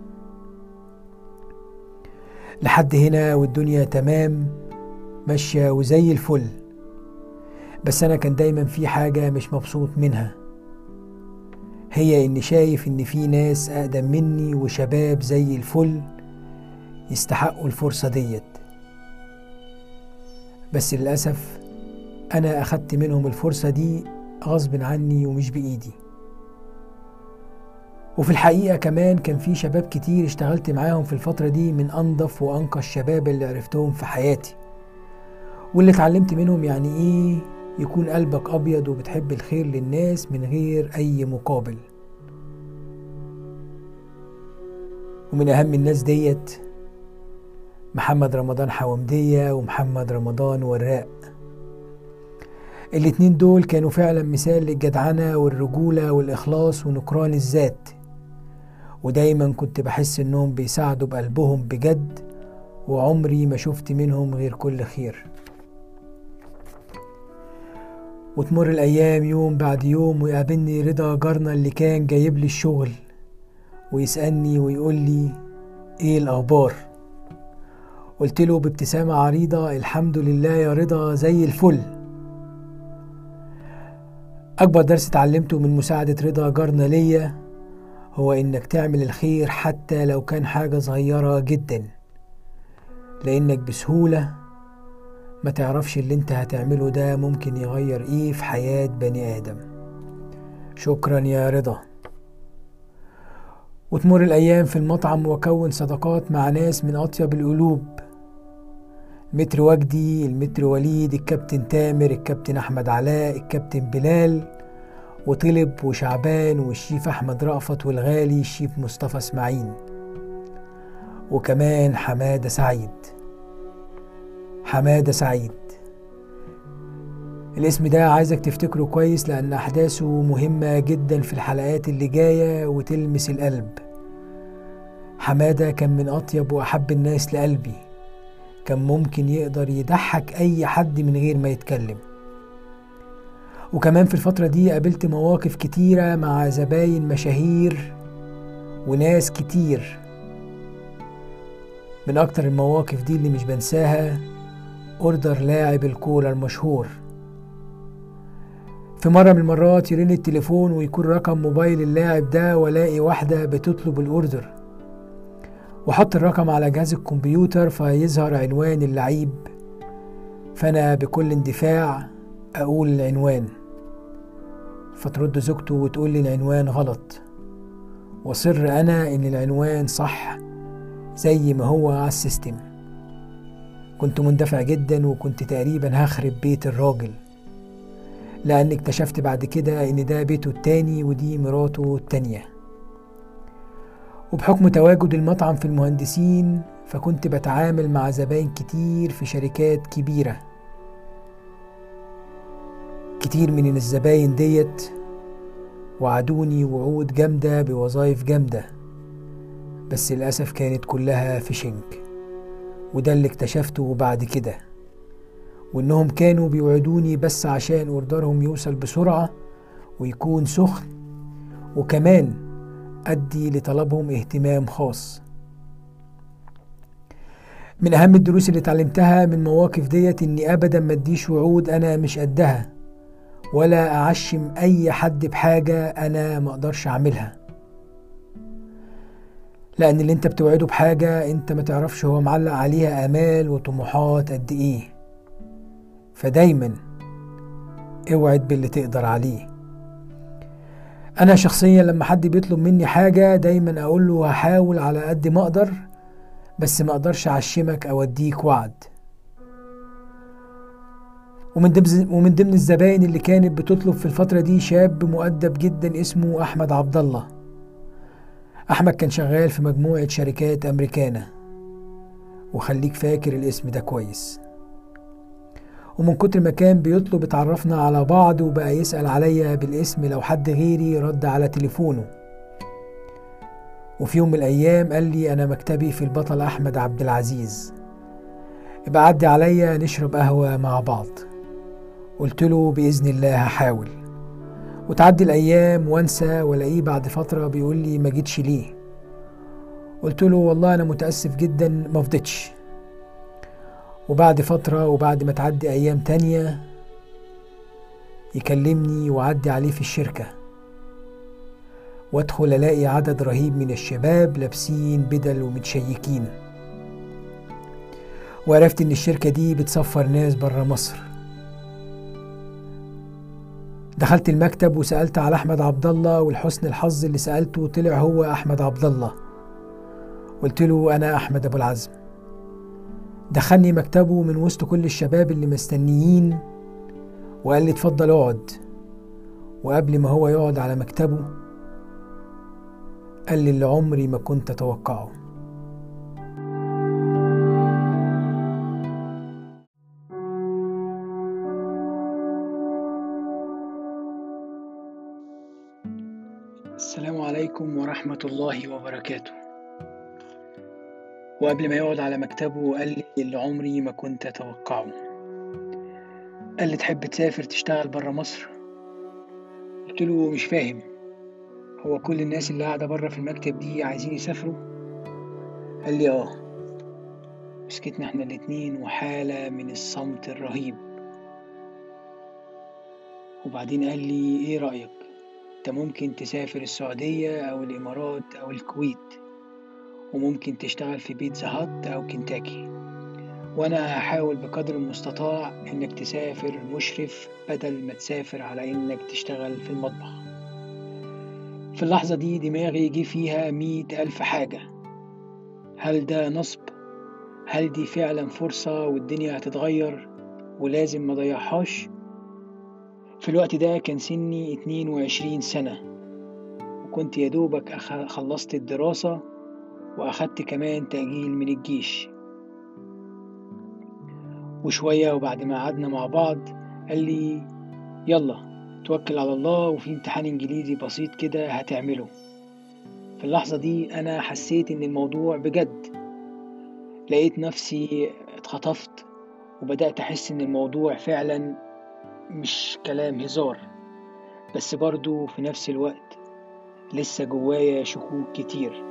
لحد هنا والدنيا تمام ماشية وزي الفل بس أنا كان دايما في حاجة مش مبسوط منها هي إني شايف إن في ناس أقدم مني وشباب زي الفل يستحقوا الفرصة ديت بس للأسف أنا أخدت منهم الفرصة دي غصب عني ومش بإيدي وفي الحقيقة كمان كان في شباب كتير اشتغلت معاهم في الفترة دي من أنظف وأنقى الشباب اللي عرفتهم في حياتي واللي اتعلمت منهم يعني إيه يكون قلبك أبيض وبتحب الخير للناس من غير أي مقابل ومن أهم الناس ديت محمد رمضان حومدية ومحمد رمضان وراق الاتنين دول كانوا فعلا مثال للجدعنة والرجولة والإخلاص ونكران الذات ودايما كنت بحس انهم بيساعدوا بقلبهم بجد وعمري ما شفت منهم غير كل خير وتمر الأيام يوم بعد يوم ويقابلني رضا جارنا اللي كان جايب لي الشغل ويسألني ويقول لي إيه الأخبار قلت له بابتسامة عريضة الحمد لله يا رضا زي الفل أكبر درس اتعلمته من مساعدة رضا جارنا ليا هو إنك تعمل الخير حتى لو كان حاجة صغيرة جدا لأنك بسهولة ما تعرفش اللي انت هتعمله ده ممكن يغير ايه في حياة بني آدم شكرا يا رضا وتمر الأيام في المطعم وأكون صداقات مع ناس من أطيب القلوب المتر وجدي المتر وليد الكابتن تامر الكابتن أحمد علاء الكابتن بلال وطلب وشعبان والشيف أحمد رأفت والغالي الشيف مصطفى اسماعيل وكمان حمادة سعيد حمادة سعيد الاسم ده عايزك تفتكره كويس لأن أحداثه مهمة جدا في الحلقات اللي جاية وتلمس القلب حمادة كان من أطيب وأحب الناس لقلبي كان ممكن يقدر يضحك أي حد من غير ما يتكلم وكمان في الفترة دي قابلت مواقف كتيرة مع زباين مشاهير وناس كتير من أكتر المواقف دي اللي مش بنساها أوردر لاعب الكورة المشهور في مرة من المرات يرن التليفون ويكون رقم موبايل اللاعب ده والاقي واحدة بتطلب الأوردر وحط الرقم على جهاز الكمبيوتر فيظهر عنوان اللعيب فأنا بكل اندفاع أقول العنوان فترد زوجته وتقول لي العنوان غلط وصر أنا إن العنوان صح زي ما هو على السيستم كنت مندفع جدا وكنت تقريبا هخرب بيت الراجل لأن اكتشفت بعد كده إن ده بيته التاني ودي مراته التانية وبحكم تواجد المطعم في المهندسين فكنت بتعامل مع زباين كتير في شركات كبيرة كتير من الزباين ديت وعدوني وعود جامدة بوظائف جامدة بس للأسف كانت كلها فيشنج وده اللي اكتشفته بعد كده وإنهم كانوا بيوعدوني بس عشان أوردرهم يوصل بسرعة ويكون سخن وكمان أدي لطلبهم اهتمام خاص من أهم الدروس اللي اتعلمتها من مواقف ديت إني أبدا ما اديش وعود أنا مش قدها ولا أعشم أي حد بحاجة أنا ما أقدرش أعملها لأن اللي أنت بتوعده بحاجة أنت ما تعرفش هو معلق عليها آمال وطموحات قد إيه فدايما اوعد باللي تقدر عليه أنا شخصيا لما حد بيطلب مني حاجة دايما أقول له هحاول على قد ما أقدر بس ما أقدرش أعشمك أو أديك وعد ومن ضمن ومن ضمن الزباين اللي كانت بتطلب في الفترة دي شاب مؤدب جدا اسمه أحمد عبد الله أحمد كان شغال في مجموعة شركات أمريكانة وخليك فاكر الاسم ده كويس ومن كتر ما كان بيطلب اتعرفنا على بعض وبقى يسأل عليا بالاسم لو حد غيري رد على تليفونه وفي يوم من الأيام قال لي أنا مكتبي في البطل أحمد عبد العزيز يبقى عدي عليا نشرب قهوة مع بعض قلت له بإذن الله هحاول وتعدي الأيام وانسى والاقيه بعد فترة بيقول لي ما جيتش ليه قلت له والله أنا متأسف جدا ما فضيتش وبعد فترة وبعد ما تعدي أيام تانية يكلمني وعدي عليه في الشركة وادخل الاقي عدد رهيب من الشباب لابسين بدل ومتشيكين وعرفت ان الشركة دي بتسفر ناس برا مصر دخلت المكتب وسألت على أحمد عبد الله ولحسن الحظ اللي سألته طلع هو أحمد عبد الله قلت له أنا أحمد أبو العزم دخلني مكتبه من وسط كل الشباب اللي مستنيين وقال لي اتفضل اقعد وقبل ما هو يقعد على مكتبه قال لي اللي عمري ما كنت اتوقعه السلام عليكم ورحمة الله وبركاته وقبل ما يقعد على مكتبه قال لي اللي عمري ما كنت أتوقعه قال لي تحب تسافر تشتغل برا مصر قلت له مش فاهم هو كل الناس اللي قاعدة برا في المكتب دي عايزين يسافروا قال لي اه مسكتنا احنا الاتنين وحالة من الصمت الرهيب وبعدين قال لي ايه رأيك انت ممكن تسافر السعودية او الامارات او الكويت وممكن تشتغل في بيتزا هات او كنتاكي وانا هحاول بقدر المستطاع انك تسافر مشرف بدل ما تسافر على انك تشتغل في المطبخ في اللحظة دي دماغي جه فيها مية ألف حاجة هل ده نصب؟ هل دي فعلا فرصة والدنيا هتتغير ولازم ما ضيعهاش؟ في الوقت ده كان سني اتنين وعشرين سنة وكنت يا دوبك خلصت الدراسة وأخدت كمان تأجيل من الجيش وشوية وبعد ما قعدنا مع بعض قال لي يلا توكل على الله وفي امتحان انجليزي بسيط كده هتعمله في اللحظة دي أنا حسيت إن الموضوع بجد لقيت نفسي اتخطفت وبدأت أحس إن الموضوع فعلا مش كلام هزار بس برضو في نفس الوقت لسه جوايا شكوك كتير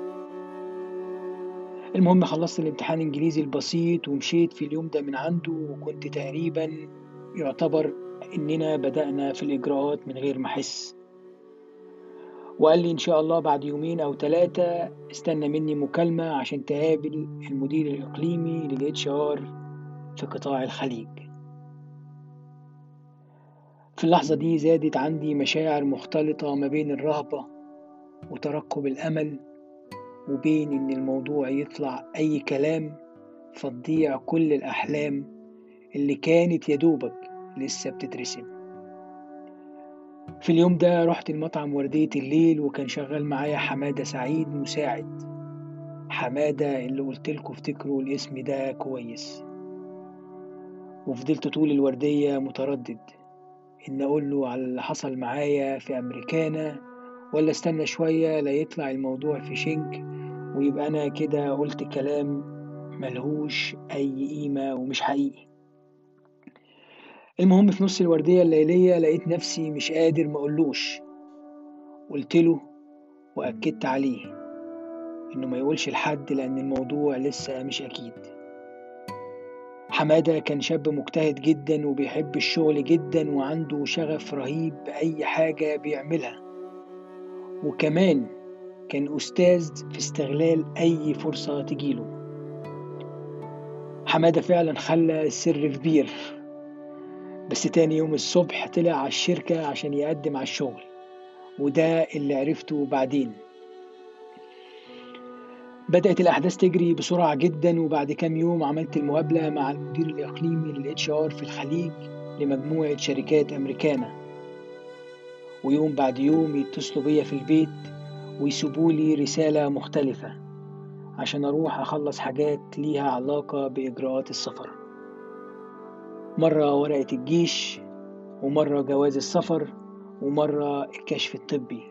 المهم خلصت الامتحان الانجليزي البسيط ومشيت في اليوم ده من عنده وكنت تقريبا يعتبر اننا بدأنا في الاجراءات من غير ما احس وقال لي ان شاء الله بعد يومين او ثلاثة استنى مني مكالمة عشان تقابل المدير الاقليمي للاتش ار في قطاع الخليج في اللحظة دي زادت عندي مشاعر مختلطة ما بين الرهبة وترقب الأمل وبين إن الموضوع يطلع أي كلام فتضيع كل الأحلام اللي كانت يدوبك لسه بتترسم في اليوم ده رحت المطعم وردية الليل وكان شغال معايا حمادة سعيد مساعد حمادة اللي قلتلكوا افتكروا الاسم ده كويس وفضلت طول الوردية متردد إن أقول له على اللي حصل معايا في أمريكانا ولا استنى شوية لا يطلع الموضوع في شنك ويبقى أنا كده قلت كلام ملهوش أي قيمة ومش حقيقي المهم في نص الوردية الليلية لقيت نفسي مش قادر مقولوش قلتله وأكدت عليه إنه ما يقولش لحد لأن الموضوع لسه مش أكيد حمادة كان شاب مجتهد جدا وبيحب الشغل جدا وعنده شغف رهيب بأي حاجة بيعملها وكمان كان أستاذ في استغلال أي فرصة تجيله حمادة فعلا خلى السر في بير بس تاني يوم الصبح طلع على الشركة عشان يقدم على الشغل وده اللي عرفته بعدين بدأت الأحداث تجري بسرعة جدا وبعد كام يوم عملت المقابلة مع المدير الإقليمي للاتش ار في الخليج لمجموعة شركات أمريكانا ويوم بعد يوم يتصلوا بيا في البيت ويسيبولي رسالة مختلفة عشان أروح أخلص حاجات ليها علاقة بإجراءات السفر مرة ورقة الجيش ومرة جواز السفر ومرة الكشف الطبي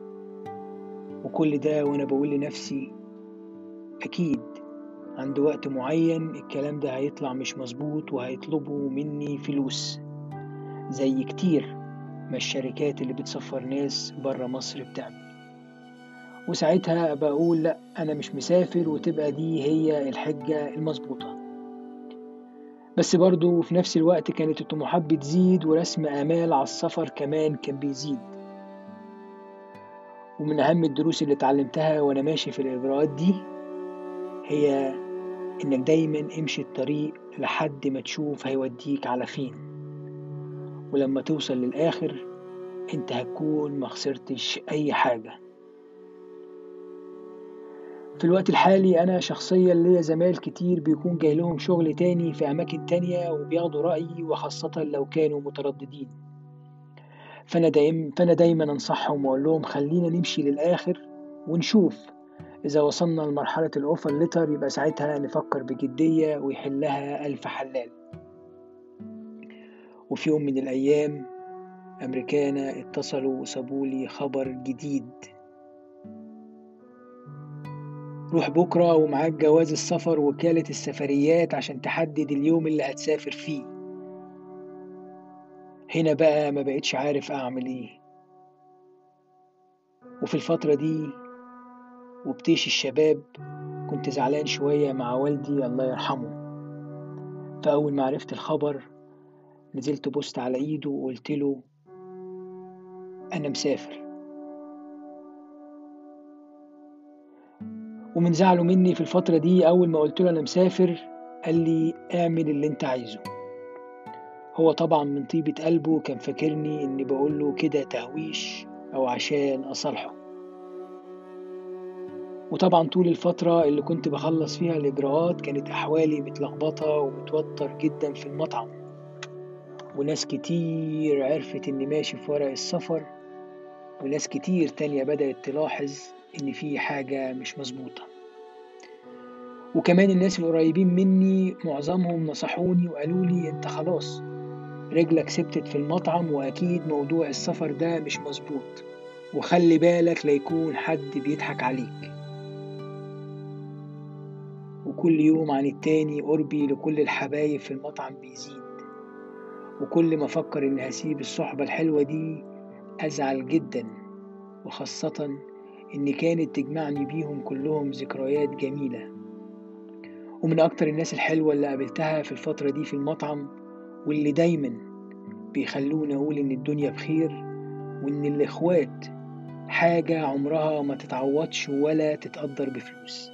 وكل ده وأنا بقول لنفسي أكيد عند وقت معين الكلام ده هيطلع مش مظبوط وهيطلبوا مني فلوس زي كتير ما الشركات اللي بتسفر ناس برا مصر بتعمل وساعتها بقول لأ أنا مش مسافر وتبقى دي هي الحجة المظبوطة بس برضو في نفس الوقت كانت الطموحات بتزيد ورسم آمال على السفر كمان كان بيزيد ومن أهم الدروس اللي اتعلمتها وأنا ماشي في الإجراءات دي هي إنك دايما امشي الطريق لحد ما تشوف هيوديك على فين ولما توصل للآخر انت هتكون ما خسرتش أي حاجة في الوقت الحالي أنا شخصيا ليا زمايل كتير بيكون جاي لهم شغل تاني في أماكن تانية وبياخدوا رأيي وخاصة لو كانوا مترددين فأنا دايما فأنا دايما أنصحهم وأقول لهم خلينا نمشي للآخر ونشوف إذا وصلنا لمرحلة الأوفر ليتر يبقى ساعتها نفكر بجدية ويحلها ألف حلال وفي يوم من الأيام أمريكانا اتصلوا وسابولي خبر جديد روح بكرة ومعاك جواز السفر وكالة السفريات عشان تحدد اليوم اللي هتسافر فيه هنا بقى ما بقتش عارف أعمل إيه وفي الفترة دي وبطيش الشباب كنت زعلان شوية مع والدي الله يرحمه فأول ما عرفت الخبر نزلت بوست على إيده وقلت له أنا مسافر ومن زعله مني في الفترة دي أول ما قلت له أنا مسافر قال لي اعمل اللي أنت عايزه هو طبعا من طيبة قلبه كان فاكرني إني بقول له كده تهويش أو عشان أصالحه وطبعا طول الفترة اللي كنت بخلص فيها الإجراءات كانت أحوالي متلخبطة ومتوتر جدا في المطعم وناس كتير عرفت إني ماشي في ورق السفر وناس كتير تانية بدأت تلاحظ إن في حاجة مش مظبوطة وكمان الناس القريبين مني معظمهم نصحوني وقالوا لي انت خلاص رجلك ثبتت في المطعم واكيد موضوع السفر ده مش مظبوط وخلي بالك ليكون حد بيضحك عليك وكل يوم عن التاني قربي لكل الحبايب في المطعم بيزيد وكل ما أفكر إني هسيب الصحبة الحلوة دي أزعل جدا وخاصة إن كانت تجمعني بيهم كلهم ذكريات جميلة ومن أكتر الناس الحلوة اللي قابلتها في الفترة دي في المطعم واللي دايما بيخلوني أقول إن الدنيا بخير وإن الإخوات حاجة عمرها ما تتعوضش ولا تتقدر بفلوس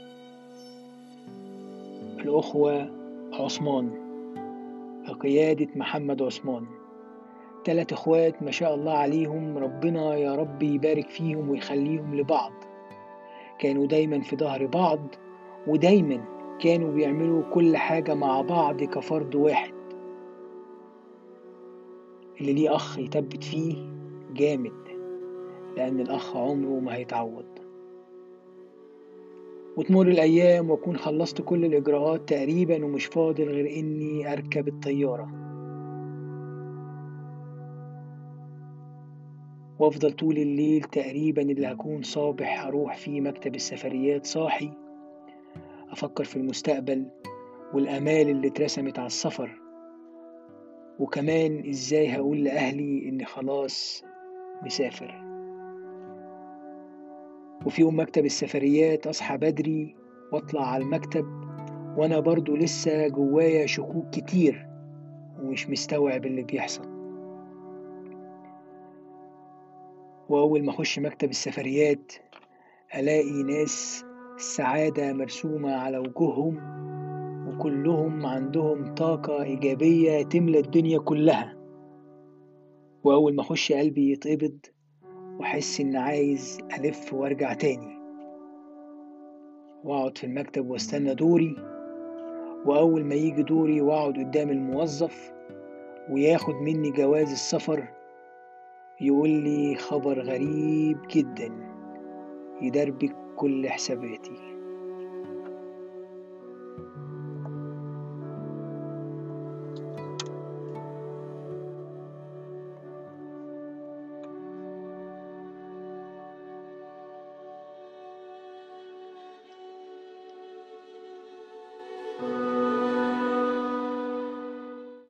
الأخوة عثمان بقيادة محمد عثمان تلات اخوات ما شاء الله عليهم ربنا يا رب يبارك فيهم ويخليهم لبعض كانوا دايما في ظهر بعض ودايما كانوا بيعملوا كل حاجة مع بعض كفرد واحد اللي ليه أخ يثبت فيه جامد لأن الأخ عمره ما هيتعوض وتمر الأيام وأكون خلصت كل الإجراءات تقريبا ومش فاضل غير إني أركب الطيارة وأفضل طول الليل تقريبا اللي هكون صابح أروح فيه مكتب السفريات صاحي أفكر في المستقبل والآمال اللي اترسمت على السفر وكمان إزاي هقول لأهلي إني خلاص مسافر وفي يوم مكتب السفريات أصحى بدري وأطلع على المكتب وأنا برضو لسه جوايا شكوك كتير ومش مستوعب اللي بيحصل وأول ما أخش مكتب السفريات ألاقي ناس السعادة مرسومة على وجوههم وكلهم عندهم طاقة إيجابية تملى الدنيا كلها وأول ما أخش قلبي يتقبض وأحس إن عايز ألف وأرجع تاني وأقعد في المكتب واستنى دوري وأول ما يجي دوري وأقعد قدام الموظف وياخد مني جواز السفر يقول لي خبر غريب جدا يدربك كل حساباتي